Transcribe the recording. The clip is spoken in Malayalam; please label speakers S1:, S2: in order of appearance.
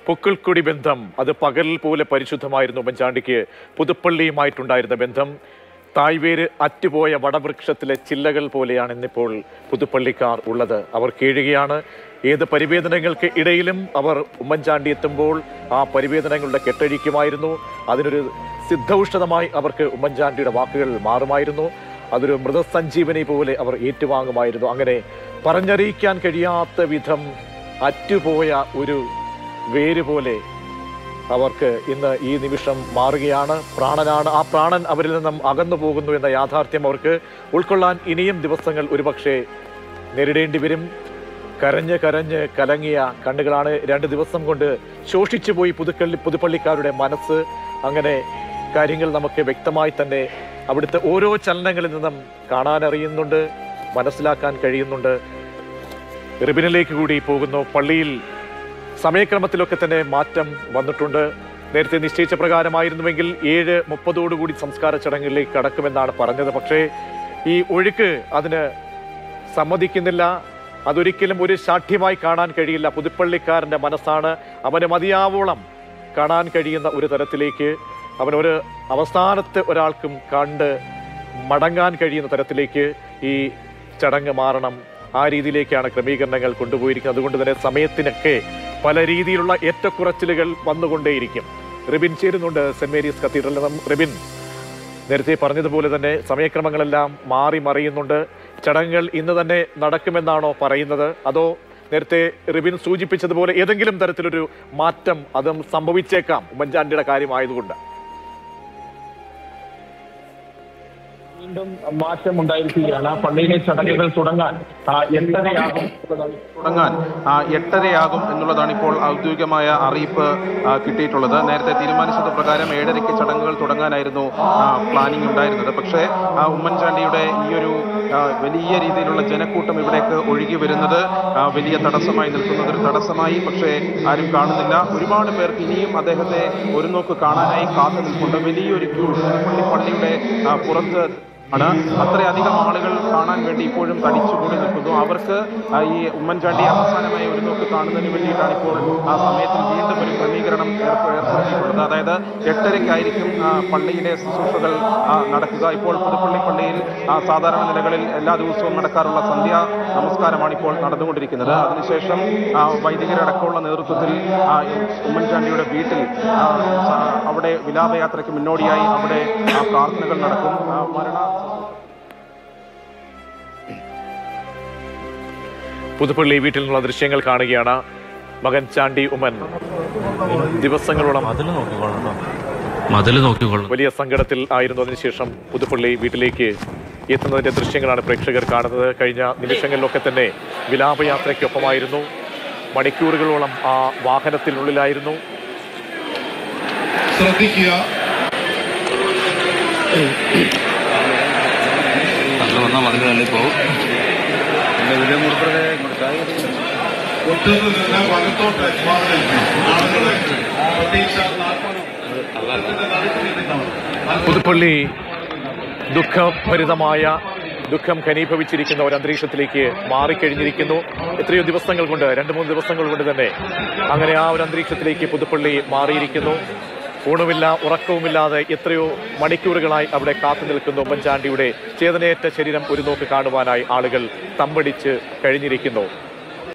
S1: പൊക്കിൾക്കൊടി ബന്ധം അത് പകൽ പോലെ പരിശുദ്ധമായിരുന്നു ഉമ്മൻചാണ്ടിക്ക് പുതുപ്പള്ളിയുമായിട്ടുണ്ടായിരുന്ന ബന്ധം തായ്വേര് അറ്റുപോയ വടവൃക്ഷത്തിലെ ചില്ലകൾ പോലെയാണ് ഇന്നിപ്പോൾ പുതുപ്പള്ളിക്കാർ ഉള്ളത് അവർ കീഴുകയാണ് ഏത് പരിവേദനങ്ങൾക്ക് ഇടയിലും അവർ ഉമ്മൻചാണ്ടി എത്തുമ്പോൾ ആ പരിവേദനങ്ങളുടെ കെട്ടഴിക്കുമായിരുന്നു അതിനൊരു സിദ്ധൌഷധമായി അവർക്ക് ഉമ്മൻചാണ്ടിയുടെ വാക്കുകൾ മാറുമായിരുന്നു അതൊരു മൃതസഞ്ജീവനി പോലെ അവർ ഏറ്റുവാങ്ങുമായിരുന്നു അങ്ങനെ പറഞ്ഞറിയിക്കാൻ കഴിയാത്ത വിധം അറ്റുപോയ ഒരു വേര് പോലെ അവർക്ക് ഇന്ന് ഈ നിമിഷം മാറുകയാണ് പ്രാണനാണ് ആ പ്രാണൻ അവരിൽ നിന്നും അകന്നു പോകുന്നു എന്ന യാഥാർത്ഥ്യം അവർക്ക് ഉൾക്കൊള്ളാൻ ഇനിയും ദിവസങ്ങൾ ഒരുപക്ഷെ നേരിടേണ്ടി വരും കരഞ്ഞ് കരഞ്ഞ് കലങ്ങിയ കണ്ണുകളാണ് രണ്ട് ദിവസം കൊണ്ട് ശോഷിച്ചു പോയി പുതുക്കള്ളി പുതുപ്പള്ളിക്കാരുടെ മനസ്സ് അങ്ങനെ കാര്യങ്ങൾ നമുക്ക് വ്യക്തമായി തന്നെ അവിടുത്തെ ഓരോ ചലനങ്ങളിൽ നിന്നും കാണാനറിയുന്നുണ്ട് മനസ്സിലാക്കാൻ കഴിയുന്നുണ്ട് റിബിനിലേക്ക് കൂടി പോകുന്നു പള്ളിയിൽ സമയക്രമത്തിലൊക്കെ തന്നെ മാറ്റം വന്നിട്ടുണ്ട് നേരത്തെ നിശ്ചയിച്ച പ്രകാരമായിരുന്നുവെങ്കിൽ ഏഴ് മുപ്പതോടുകൂടി സംസ്കാര ചടങ്ങുകളിലേക്ക് കടക്കുമെന്നാണ് പറഞ്ഞത് പക്ഷേ ഈ ഒഴുക്ക് അതിന് സമ്മതിക്കുന്നില്ല അതൊരിക്കലും ഒരു സാഠ്യമായി കാണാൻ കഴിയില്ല പുതുപ്പള്ളിക്കാരന്റെ മനസ്സാണ് അവന് മതിയാവോളം കാണാൻ കഴിയുന്ന ഒരു തരത്തിലേക്ക് അവനൊരു അവസാനത്തെ ഒരാൾക്കും കണ്ട് മടങ്ങാൻ കഴിയുന്ന തരത്തിലേക്ക് ഈ ചടങ്ങ് മാറണം ആ രീതിയിലേക്കാണ് ക്രമീകരണങ്ങൾ കൊണ്ടുപോയിരിക്കുന്നത് അതുകൊണ്ട് തന്നെ സമയത്തിനൊക്കെ പല രീതിയിലുള്ള ഏറ്റക്കുറച്ചിലുകൾ വന്നുകൊണ്ടേയിരിക്കും റിബിൻ ചേരുന്നുണ്ട് സെന്റ് മേരീസ് കത്തീഡ്രലിൽ നിന്നും റിബിൻ നേരത്തെ പറഞ്ഞതുപോലെ തന്നെ സമയക്രമങ്ങളെല്ലാം മാറി മറിയുന്നുണ്ട് ചടങ്ങുകൾ ഇന്ന് തന്നെ നടക്കുമെന്നാണോ പറയുന്നത് അതോ നേരത്തെ റിബിൻ സൂചിപ്പിച്ചതുപോലെ ഏതെങ്കിലും തരത്തിലൊരു മാറ്റം അതും സംഭവിച്ചേക്കാം ഉമ്മൻചാണ്ടിയുടെ കാര്യമായതുകൊണ്ട്
S2: വീണ്ടും മാറ്റം ഉണ്ടായിരിക്കുകയാണ് പള്ളിയിലെ ചടങ്ങുകൾ തുടങ്ങാൻ ആ, എട്ടരയാകും
S3: തുടങ്ങാൻ ആ, എട്ടരയാകും എന്നുള്ളതാണ് ഇപ്പോൾ ഔദ്യോഗികമായ അറിയിപ്പ് ആ, കിട്ടിയിട്ടുള്ളത് നേരത്തെ തീരുമാനിച്ചത് പ്രകാരം ഏഴരയ്ക്ക് ചടങ്ങുകൾ തുടങ്ങാനായിരുന്നു ആ, പ്ലാനിംഗ് ഉണ്ടായിരുന്നത് പക്ഷേ ആ, ഉമ്മൻചാണ്ടിയുടെ ഈ ഒരു ആ, വലിയ രീതിയിലുള്ള ജനക്കൂട്ടം ഇവിടേക്ക് ഒഴുകി വരുന്നത് ആ, വലിയ തടസ്സമായി നിൽക്കുന്നത് ഒരു തടസ്സമായി പക്ഷേ ആരും കാണുന്നില്ല ഒരുപാട് പേർക്ക് ഇനിയും അദ്ദേഹത്തെ ഒരു നോക്ക് കാണാനായി കാത്തു നിൽപ്പുണ്ട് വലിയൊരു ക്യൂ പള്ളി പള്ളിയുടെ ആ, പുറത്ത് ആണ് അത്രയധികം ആളുകൾ കാണാൻ വേണ്ടി ഇപ്പോഴും തടിച്ചുകൂടി നിൽക്കുന്നു അവർക്ക് ആ, ഈ ഉമ്മൻചാണ്ടി അവസാനമായി ഒരു നോക്ക് കാണുന്നതിന് വേണ്ടിയിട്ടാണ് ഇപ്പോൾ ആ സമയത്തിൽ വീണ്ടും ഒരു ക്രമീകരണം ഏർപ്പെ- ഏർപ്പെടുത്തിയിട്ടുള്ളത് അതായത് എട്ടരയ്ക്കായിരിക്കും ആ, പള്ളിയിലെ ശുശ്രൂഷകൾ ആ, നടക്കുക ഇപ്പോൾ പുതുപ്പള്ളി പള്ളിയിൽ ആ, സാധാരണ നിലകളിൽ എല്ലാ ദിവസവും നടക്കാറുള്ള സന്ധ്യാ നമസ്കാരമാണ് ഇപ്പോൾ നടന്നുകൊണ്ടിരിക്കുന്നത് അതിനുശേഷം ആ, വൈദികരടക്കമുള്ള നേതൃത്വത്തിൽ ആ, ഉമ്മൻചാണ്ടിയുടെ വീട്ടിൽ ആ, സ- അവിടെ വിലാപയാത്രയ്ക്ക് മുന്നോടിയായി അവിടെ ആ, പ്രാർത്ഥനകൾ നടക്കും ആ, മരണ
S1: പുതുപ്പള്ളി വീട്ടിൽ നിന്നുള്ള ദൃശ്യങ്ങൾ കാണുകയാണ് മകൻ ചാണ്ടി ഉമ്മൻ ദിവസങ്ങളോളം
S4: മതില് നോക്കിക്കോളണം കേട്ടോ മതില് നോക്കിക്കോളണം
S1: വലിയ സങ്കടത്തിൽ ആയിരുന്നു അതിനുശേഷം പുതുപ്പള്ളി വീട്ടിലേക്ക് എത്തുന്നതിന്റെ ദൃശ്യങ്ങളാണ് പ്രേക്ഷകർ കാണുന്നത് കഴിഞ്ഞ നിമിഷങ്ങളിലൊക്കെ തന്നെ വിലാപയാത്രയ്ക്കൊപ്പമായിരുന്നു മണിക്കൂറുകളോളം ആ വാഹനത്തിനുള്ളിലായിരുന്നു
S5: ശ്രദ്ധിക്കുക
S4: അതിൽ വന്നാൽ മതില് തള്ളി പോകും
S5: ഒട്ടുനിന്ന് നിന്ന് വലത്തോട്ട് ആളുകളെ പ്രതീക്ഷ
S1: പുതുപ്പള്ളി ദുഃഖഭരിതമായ ദുഃഖം ഖനീഭവിച്ചിരിക്കുന്ന ഒരു അന്തരീക്ഷത്തിലേക്ക് മാറിക്കഴിഞ്ഞിരിക്കുന്നു എത്രയോ ദിവസങ്ങൾ കൊണ്ട് രണ്ട് മൂന്ന് ദിവസങ്ങൾ കൊണ്ട് തന്നെ അങ്ങനെ ആ ഒരു അന്തരീക്ഷത്തിലേക്ക് പുതുപ്പള്ളി മാറിയിരിക്കുന്നു ഊണുമില്ല ഉറക്കവുമില്ലാതെ എത്രയോ മണിക്കൂറുകളായി അവിടെ കാത്തു നിൽക്കുന്നു ഉമ്മൻചാണ്ടിയുടെ ചേതനയേറ്റ ശരീരം ഒരു നോക്ക് കാണുവാനായി ആളുകൾ തമ്പടിച്ച് കഴിഞ്ഞിരിക്കുന്നു